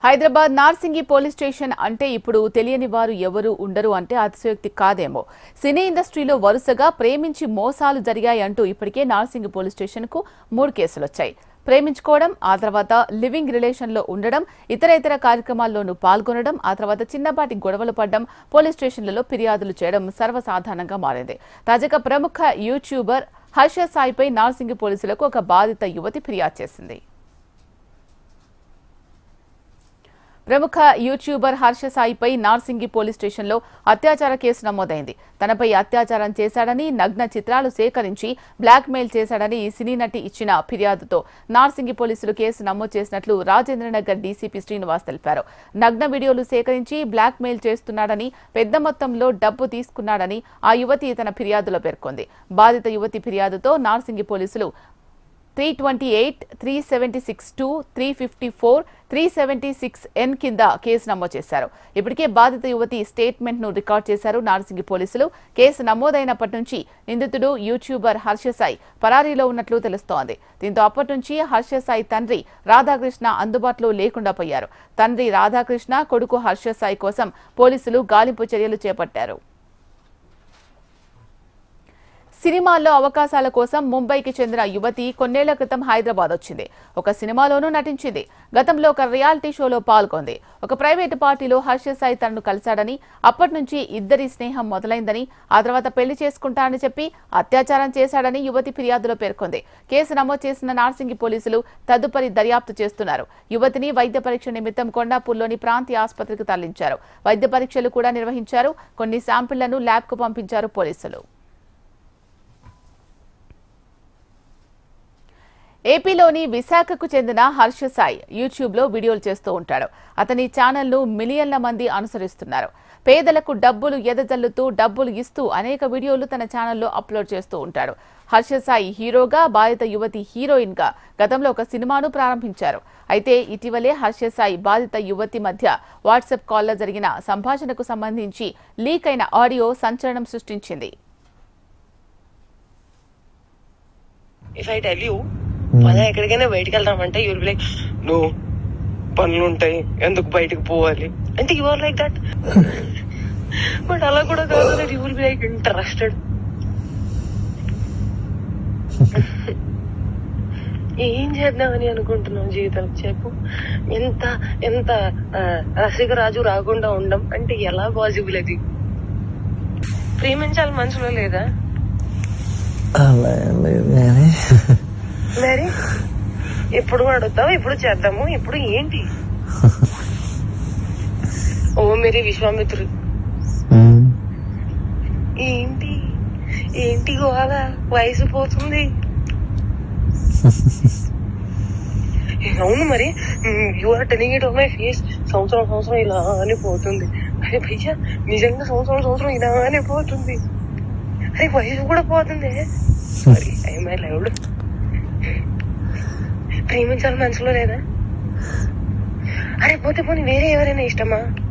Hyderabad Narsingi police station అంటే ఇప్పుడు తెలియని వారు ఎవరు ఉండరు అంటే అతిశయోక్తి కాదేమో సినీ ఇండస్ట్రీలో వరుసగా ప్రేమించి మోసాలు జరిగాయంటూ ఇప్పటికే నార్సింగి పోలీస్ స్టేషన్ కు మూడు కేసులు వచ్చాయి ప్రేమించుకోవడం ఆ తర్వాత లివింగ్ రిలేషన్ లో ఉండడం ఇతర ఇతర కార్యక్రమాల్లోనూ పాల్గొనడం ఆ తర్వాత చిన్నపాటి గొడవలు పడడం పోలీస్ స్టేషన్లలో ఫిర్యాదులు చేయడం సర్వసాధారణంగా మారింది తాజాగా ప్రముఖ యూట్యూబర్ హర్ష సాయిపై నార్సింగి పోలీసులకు ఒక బాధిత యువతి ఫిర్యాదు చేసింది ప్రముఖ యూట్యూబర్ హర్ష సాయిపై నార్సింగి పోలీస్ స్టేషన్లో అత్యాచార కేసు నమోదైంది తనపై అత్యాచారం చేశాడని నగ్న చిత్రాలు సేకరించి బ్లాక్మెయిల్ చేశాడని ఈ సినీ నటి ఇచ్చిన ఫిర్యాదుతో నార్సింగి పోలీసులు కేసు నమోదు చేసినట్లు రాజేంద్రనగర్ డీసీపీ శ్రీనివాస్ తెలిపారు నగ్న వీడియోలు సేకరించి బ్లాక్మెయిల్ చేస్తున్నాడని పెద్ద మొత్తంలో డబ్బు తీసుకున్నాడని ఆ యువతి తన ఫిర్యాదులో పేర్కొంది బాధిత యువతి ఫిర్యాదుతో నార్సింగి పోలీసులు three twenty eight three seventy six two three fifty four three seventy six N కింద కేసు నమోదు చేశారు ఇప్పటికే బాధిత యువతి స్టేట్మెంట్ ను రికార్డ్ చేశారు నార్సింగి పోలీసులు కేసు నమోదైనప్పటి నుంచి నిందితుడు యూట్యూబర్ హర్ష సాయి పరారీలో ఉన్నట్లు తెలుస్తోంది దీంతో అప్పటి నుంచి హర్ష సాయి తండ్రి రాధాకృష్ణ అందుబాటులో లేకుండా పోయారు తండ్రి రాధాకృష్ణ కొడుకు హర్ష సాయి కోసం పోలీసులు గాలింపు చర్యలు చేపట్టారు సినిమాల్లో అవకాశాల కోసం ముంబైకి చెందిన యువతి కొన్నేళ్ల క్రితం హైదరాబాద్ వచ్చింది ఒక సినిమాలోనూ నటించింది గతంలో ఒక రియాలిటీ షోలో పాల్గొంది ఒక ప్రైవేటు పార్టీలో హర్ష సాయి తనను కలిశాడని అప్పటి నుంచి ఇద్దరి స్నేహం మొదలైందని ఆ తర్వాత పెళ్లి చేసుకుంటానని చెప్పి అత్యాచారం చేశాడని యువతి ఫిర్యాదులో పేర్కొంది కేసు నమోదు చేసిన నార్సింగి పోలీసులు తదుపరి దర్యాప్తు చేస్తున్నారు యువతిని వైద్య పరీక్ష నిమిత్తం కొండాపూర్లోని ప్రాంతీయ ఆసుపత్రికి తరలించారు వైద్య పరీక్షలు కూడా నిర్వహించారు కొన్ని శాంపిళ్లను ల్యాబ్కు పంపించారు పోలీసులు ఏపీలోని విశాఖకు చెందిన హర్ష సాయి యూట్యూబ్లో వీడియోలు చేస్తూ ఉంటాడు అతని ఛానల్ను మిలియన్ల మంది అనుసరిస్తున్నారు పేదలకు డబ్బులు ఎదజల్లుతూ డబ్బులు ఇస్తూ అనేక వీడియోలు తన ఛానల్లో అప్లోడ్ చేస్తూ ఉంటాడు హర్ష సాయి హీరోగా బాధిత యువతి హీరోయిన్ గా గతంలో ఒక సినిమాను ప్రారంభించారు అయితే ఇటీవలే హర్ష సాయి బాధిత యువతి మధ్య వాట్సాప్ కాల్లో జరిగిన సంభాషణకు సంబంధించి లీక్ అయిన ఆడియో సంచలనం సృష్టించింది ఇఫ్ ఐ టెల్ యూ మనం ఎక్కడికైనా బయటకు వెళ్దామంటే యూర్ లైక్ నువ్వు పనులు ఉంటాయి ఎందుకు బయటకు పోవాలి అంటే యువర్ లైక్ దట్ బట్ అలా కూడా కాదు that your be like interested ఏం చేద్దామని అనుకుంటున్నాం జీవితం చెప్పు ఎంత ఎంత ఆ, రసికరాజు రాకుండా ఉండం అంటే ఎలా పాసిబుల్ అది ప్రేమించాలి మనసులో లేదా అలా ఏం లేదు కానీ మరి ఎప్పుడు అడుగుతావు ఎప్పుడు చేద్దాము ఇప్పుడు ఏంటి ఓ మేరీ విశ్వామిత్రుడు ఉమ్, ఏంటి ఏంటి గోవాల వయసు పోతుంది అవును మరి you are telling it on my face సంవత్సరం సంవత్సరం ఇలానే పోతుంది అరే భయ్యా నిజంగా సంవత్సరం సంవత్సరం ఇలానే పోతుంది అరే వయసు కూడా పోతుంది సారీ ఐ మై లైవ్డ్ ప్రేమించాలి మనసులో లేదా అరే పోతే పోనీ వేరే ఎవరైనా ఇష్టమా